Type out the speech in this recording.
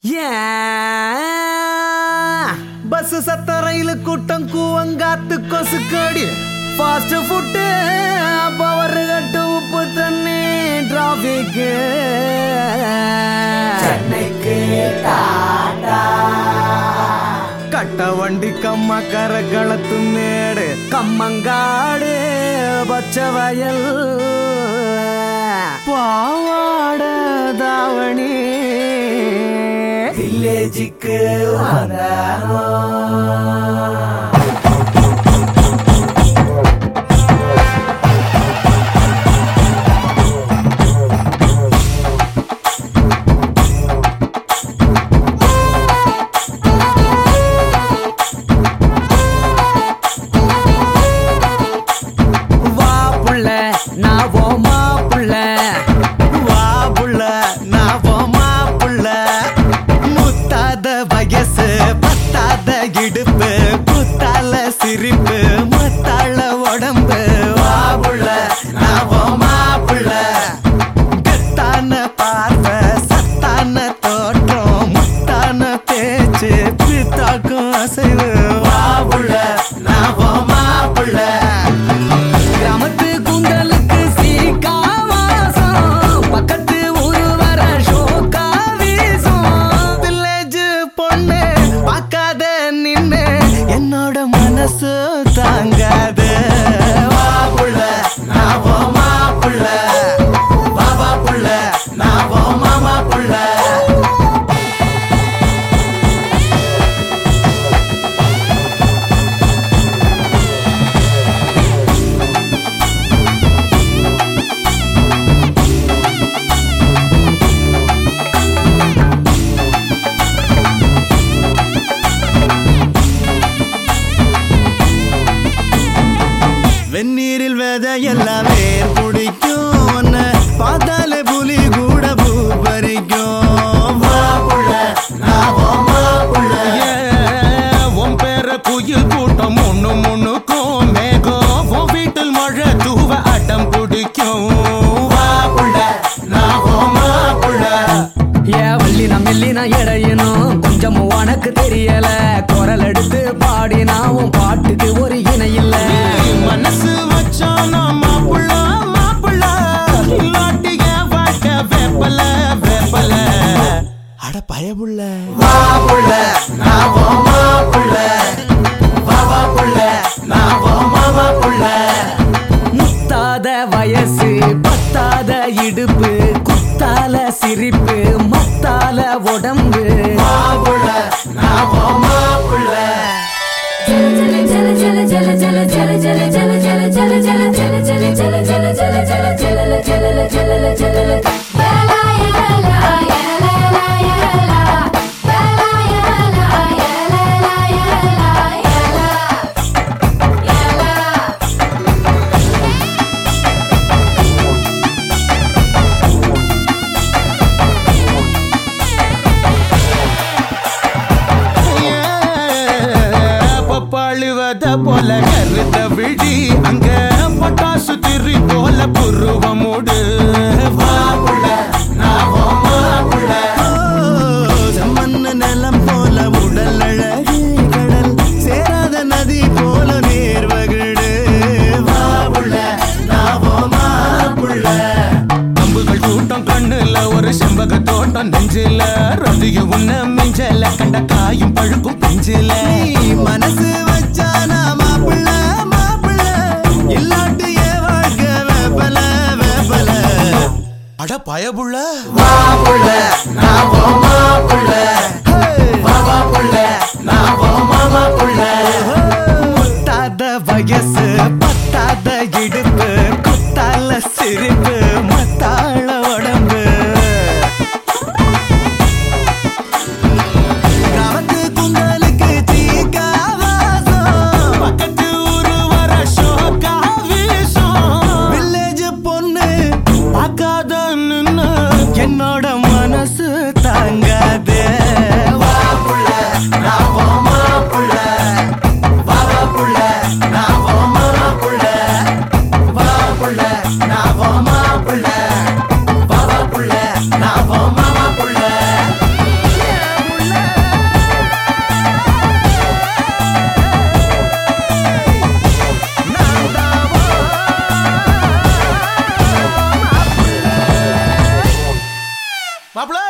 Bus சத்த ரயில் கூட்டம் கூவங்காத்து கொசுக்கடி ஃபாஸ்ட் ஃபுட்டு பவர் கட்டு உப்பு தண்ணி டிராபிக் சென்னைக்கு கட்ட வண்டி கம்ம கரகளத்து மேடு கம்மங்காடு பச்சை வயல் பாவாட தாவணி வில்லேஜுக்கு வா புள்ள நான் ஓ மாப்புள்ள வா புள்ள நான் ஓ மாப்புள்ள முத்தாத வயசு பத்தாத இடுப்பு புத்தால சிரிப்பு மத்தாள உடம்பு வா புள்ள நான் ஓ மாப்புள்ள கத்தான பார்வை சத்தான தோற்றம் முத்தான பேச்சு பித்தாக்கும் அசைவு வா புள்ள நான் ஓ மாப்புள்ள கிராமத்து குந்தலுக்கு சீக்கா வாசம் பக்கத்து ஊரு வர ஷோக்கா வீசும் வில்லேஜ் பொண்ணு பார்க்காத நின்னு என்னோட மனசு தாங்காத வா புள்ள நான் ஓ மாப்புள்ள வா வா புள்ள நான் ஓ மாமா புள்ள வெந்நீரில் வித எல்லாம் வேர் பிடிக்கும் உன்னை பார்த்தாலே புலி கூட பூ பறிக்கும் வா புள்ள, நான் உன் மாப்புள்ள. உன் பேர குயில் கூட்டம் ஒண்ணு முன்னுக்கும் மேகம் உன் வீட்டில் மழை தூவ அடம் பிடிக்கும் வா புள்ள, நான் உன் மாப்புள்ள. ஏ வள்ளி நான் மெல்லி நான் இடையணும் கொஞ்சம் உனக்கு தெரியல குரல் எடுத்து பாடினா உன் பாட்டுக்கு ஒரு இணை இல்ல மனசு வச்சானா மாப்பிள்ள மாப்பிள்ள இல்லாட்டிய வாழ்க்கை வேப்பல வேப்பல அட பயமுள்ள வா புள்ள, நான் உன் மாப்புள்ள. வா வா புள்ள, நான் உன் மாமா புள்ள. முத்தாத வயசு பத்தாத இடுப்பு குத்தால சிரிப்பு மத்தால உடம்பு மாப்புள்ள நான் உன் மாப்புள்ள பப்பாளுவத போல கருத விழி அங்க பட்டாசு திரி போல புருவ மூடு வா புள்ள, நான் உன் மாப்புள்ள. செம்மண்ணு நிலம் போல உடல் அழகு கடல் சேராத நதி போல நேர்வகடு வா புள்ள நான் உன் மாப்புள்ள அம்புகள் கூட்டம் கண்ணுல ஒரு செம்பக தோட்டம் நெஞ்சில ரதிக உன்ன மிஞ்சல கண்ட காயும் பழுக்கும் பெஞ்சில நீ மனசு வச்சானா மாப்பிள்ள மாப்பிள்ள இல்லாட்டி என் வாழ்க்கை வேப்பல வேப்பல அட பயபுள்ள மாப்புள்ள நான் உன் மாப்புள்ள வா வா புள்ள நான் உன் மாமா புள்ள முத்தாத வயசு பத்தாத இடுப்பு குத்தால சிரிப்பு மத்தாள உடம்பு கிராமத்து குந்தலுக்கு சீக்கா வாசம் பக்கத்து ஊரு வர ஷோக்கா வீசும் வில்லேஜ் பொண்ணு பார்க்காத நின்னு என்னோட மனசு தா மாப்பிள